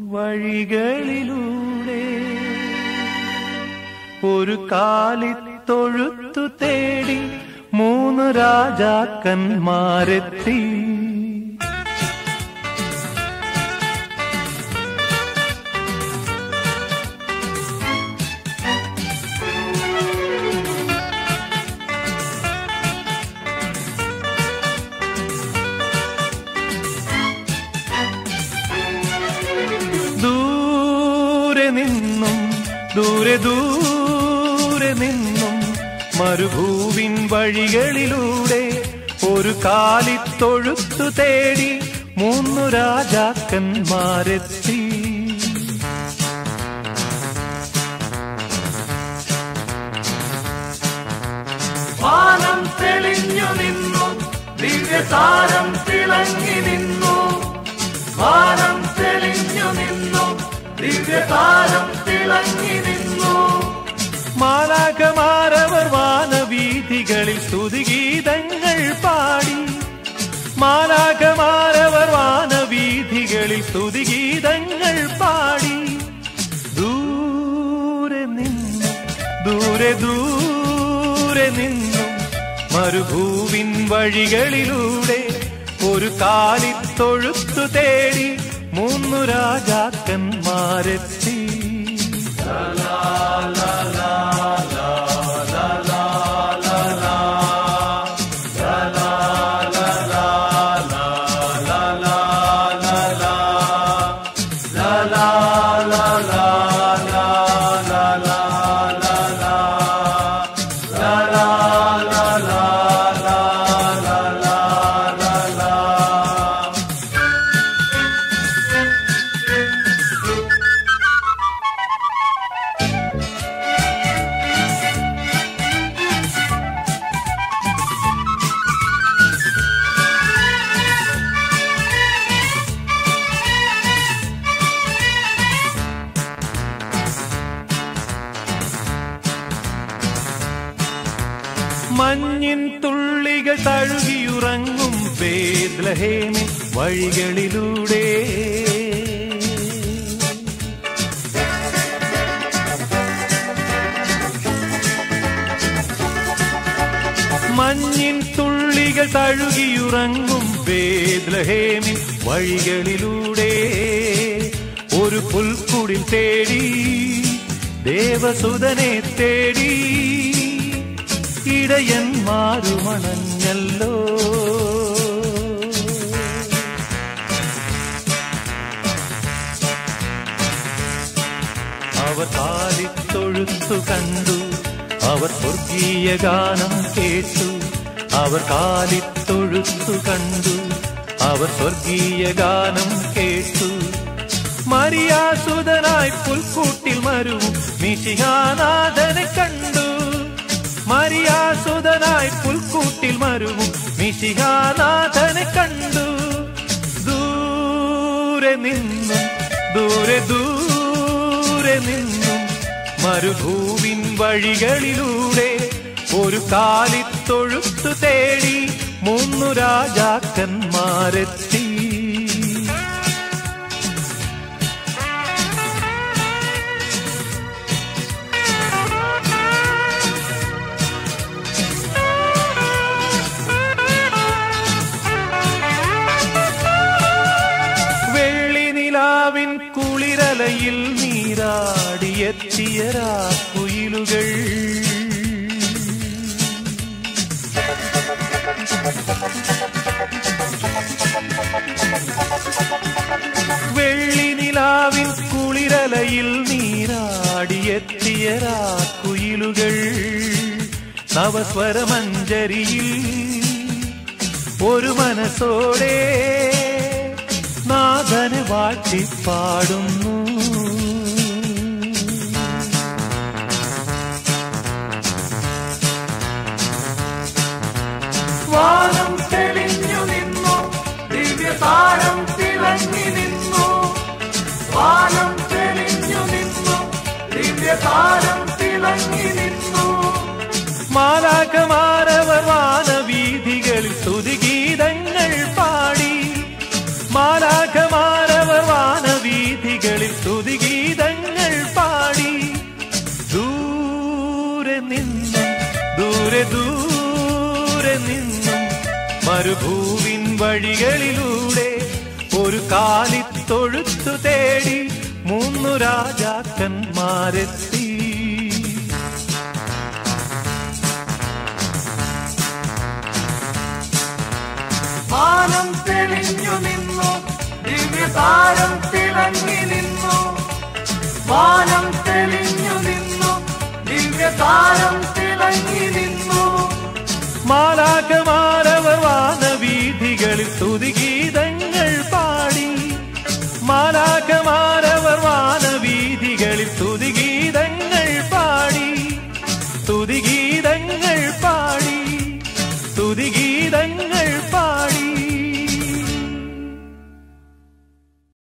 വഴികളിലൂടെ ഒരു കാലിത്തൊഴുത്തു തേടി മൂന്ന് രാജാക്കന്മാരെത്തി ദൂരെ നിന്നും ദൂരെ ദൂരെ നിന്നും മരുഭൂവിൻ വഴികളിലൂടെ ഒരു കാലിത്തൊഴുത്തു തേടി മൂന്നു രാജാക്കന്മാരെത്തി വാനം തെളിഞ്ഞു നിന്നു ദിവ്യസാരം തിളങ്ങി നിന്നു വാനം തെളിഞ്ഞു നിന്നു ദിവ്യതാരം തിളങ്ങി നിന്നു മാലാകമാരവർ വാനവീഥികളിൽ സ്തുതിഗീതങ്ങൾ പാടി മാലാകമാരവർ വാനവീഥികളിൽ സ്തുതിഗീതങ്ങൾ പാടി ദൂരെ നിന്നു ദൂരെ ദൂരെ നിന്നു മരുഭൂവിൻ വഴികളിലൂടെ ഒരു കാലിത്തൊഴുത്തു തേടി മൂന്നു രാജാക്കന്മാരെത്തി മഞ്ഞിൻ തുള്ളികൾ തഴുകിയുറങ്ങും ബേദ്ലഹേമിൻ വഴികളിലൂടെ മഞ്ഞിൻ തുള്ളികൾ തഴുകിയുറങ്ങും ബേദ്ലഹേമിൻ വഴികളിലൂടെ ഒരു പുൽക്കുടിൽ തേടി ദേവസുതനെ തേടി ഇടയന്മാരുമണഞ്ഞല്ലോ അവർ കാലിത്തൊഴുത്തു കണ്ടു അവർ സ്വർഗീയ ഗാനം കേട്ടു അവർ കാലിത്തൊഴുത്തു കണ്ടു അവർ സ്വർഗീയ ഗാനം കേട്ടു മരിയാസുതനായി പുൽക്കൂട്ടിൽ മരുവും മിശിഹാനാഥനെ കണ്ടു മരിയാസുതനായി പുൽക്കൂട്ടിൽ മരുവും മിശിഹാനാഥനെ കണ്ടു ദൂരെ നിന്നും ദൂരെ ദൂരെ നിന്നും മരുഭൂവിൻ വഴികളിലൂടെ ഒരു കാലിത്തൊഴുത്തു തേടി മൂന്നു രാജാക്കന്മാരെത്തി വെള്ളി നിലാവിൻ കുളിരലയിൽ നീരാടിയെത്തിയ രാക്കുയിലുകൾ വെള്ളി നിലാവിൻ കുളിരലയിൽ നീരാടിയെത്തിയ രാക്കുയിലുകൾ നവസ്വരമഞ്ജരിയിൽ ഒരു മനസ്സോടെ നാഥനെ വാഴ്ത്തിപ്പാടുന്നു വാനം തെളിഞ്ഞു നിന്നു ദിവ്യതാരം തിളങ്ങി നിന്നു വാനം തെളിഞ്ഞു നിന്നു ദിവ്യതാരം തിളങ്ങി നിന്നു മാലാകമാരവർ വാനവീഥികളിൽ സ്തുതിഗീതങ്ങൾ പാടി മാലാകമാരവർ വാനവീഥികളിൽ മരുഭൂവിൻ വഴികളിലൂടെ ഒരു കാലിത്തൊഴുത്തു തേടി മൂന്നു രാജാക്കന്മാരെത്തി മാനം തെളിഞ്ഞു നിന്നു ദിവ്യതാരം തിളങ്ങി നിന്നു മാനം തെളിഞ്ഞു നിന്നു ദിവ്യതാരം തിളങ്ങി നിന്നു മാലാകമാരവർ വാനവീഥികളിൽ സ്തുതിഗീതങ്ങൾ പാടി മാലാകമാ